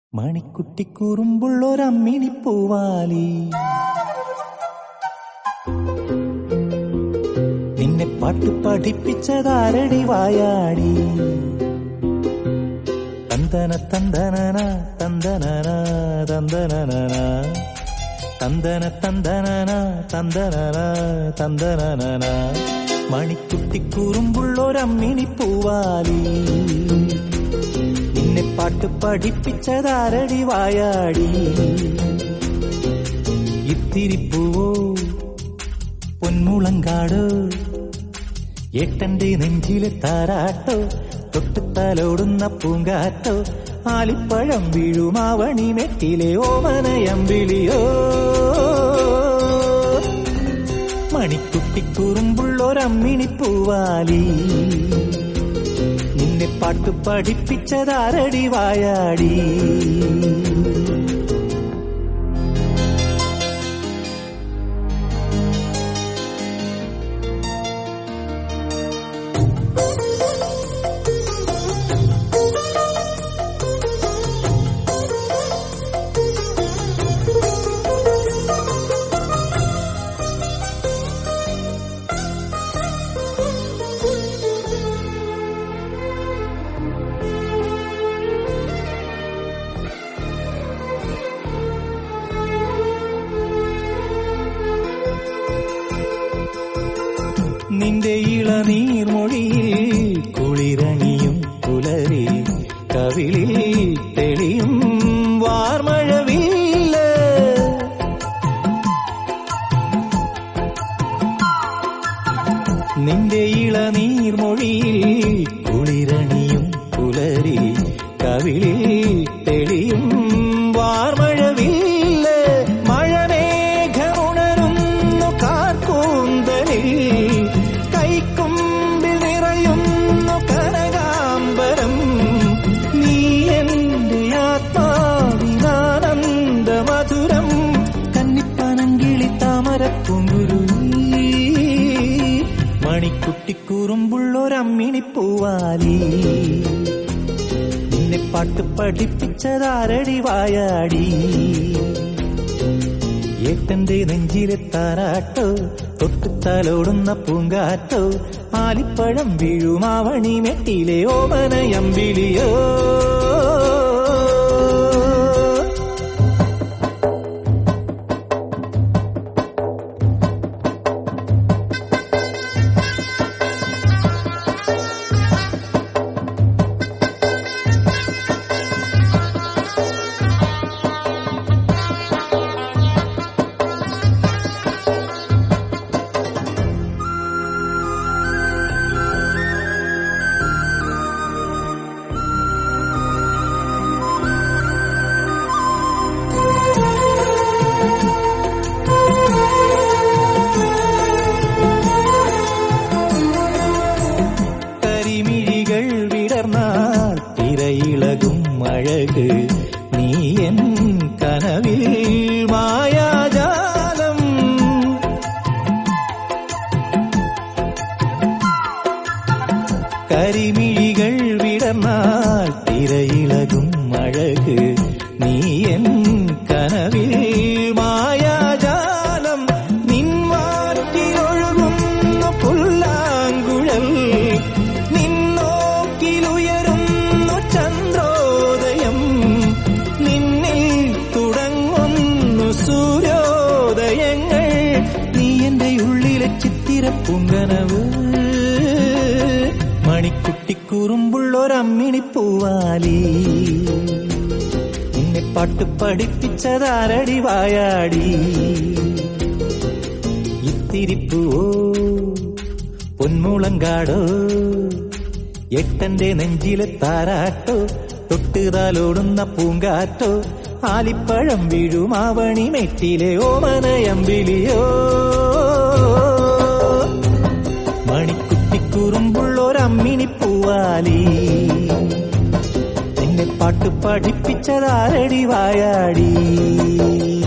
മണിക്കുട്ടിക്കുറുമ്പുള്ളൊരമ്മിണി പൂവാലി നിന്നെ പാട്ട് പഠിപ്പിച്ചതാരടി വായാടി തന്തന തന്തനന തന്തനന തന്തനന തന്തന തന്തനന തന്തനന തന്തനന മണിക്കുട്ടിക്കുറുമ്പുള്ളൊരമ്മിണി പൂവാലി നിന്നെ പാട്ട് പഠിപ്പിച്ചതാരടി വായാടി ഇത്തിരി പൂവോ പൊന്മുളങ്കാടോ ഏട്ടന്റെ നെഞ്ചിലെ താരാട്ടോ തൊട്ടുത്തലോടുന്ന പൂങ്കാറ്റോ ആലിപ്പഴം വീഴുമാവണി മെറ്റിലെ ഓമനയമ്പിളിയോ മണിക്കുട്ടിക്കുറുമ്പുള്ളൊരമ്മിണി പൂവാലി നിന്നെ പാട്ട് പഠിപ്പിച്ചതാരടി വായാടി നിന്റെ ഇളനീർമൊഴിയിൽ കുളിരണിയും പുലരി കവിളിൽ തെളിയും വാർമഴവില്ല നിന്റെ ഇളനീർമൊഴിയിൽ കുളിരണിയും പുലരി കവിളിൽ തെളിയും വാർമഴവില്ല മഴമേഘമുണരുന്നു കാർക്കൂന്തലിൽ കൈക്കുമ്പിൽ നിറയുന്നു കനകാംബരം നീ എന്റെ ആത്മാവിനാനന്ദ മധുരം കന്നിപ്പനങ്കിളി താമരപ്പൂങ്കുരു മണിക്കുട്ടിക്കൂറുമ്പുള്ളൊരമ്മിണി പൂവാലി നിന്നെ പാട്ട് പഠിപ്പിച്ചതാരടി വായാടി ഏട്ടന്റെ നെഞ്ചിലെ താരാട്ടോ തൊട്ടുത്തലോടുന്ന പൂങ്കാറ്റോ ആലിപ്പഴം വീഴുമാവണി മെട്ടിലെ ഓമനയമ്പിളിയോ കരിമിഴികൾ വിടർന്നാൽ തിരയിളകും അഴക് നീ എൻ കനവിൽ മായാജാലം കരിമിഴികൾ വിടർന്നാൽ തിരയിളകും അഴക് നീ എൻ കനവിൽ മായാജാലം നിൻവാറ്റിലൊഴുകുന്നു പുല്ലാങ്കുഴൽ നിന്നോക്കിലുയരുന്നു ചന്ദ്രോദയം നിന്നിൽ തുടങ്ങുന്നു സൂര്യോദയങ്ങൾ നീ എന്റെ ഉള്ളിലെ ചിത്തിര പുങ്കനവ് മണിക്കുട്ടിക്കുറുമ്പുള്ളൊരമ്മിണി പൂവാലി നിന്നെ പാട്ട് പഠിപ്പിച്ചതാരടി വായാടി ഇത്തിരിപ്പുവോ പൊന്മുളങ്കാടോ എട്ടന്റെ നെഞ്ചിലെ താരാട്ടോ തൊട്ടുതാലോടുന്ന പൂങ്കാറ്റോ ആലിപ്പഴം വീഴുമാവണി മെറ്റിലെ ഓമനയമ്പിളിയോ മണിക്കുട്ടിക്കുറുമ്പുള്ളൊരമ്മിണി പൂവാലി നിന്നെ പാട്ട് പഠിപ്പിച്ചതാരടി വായാടി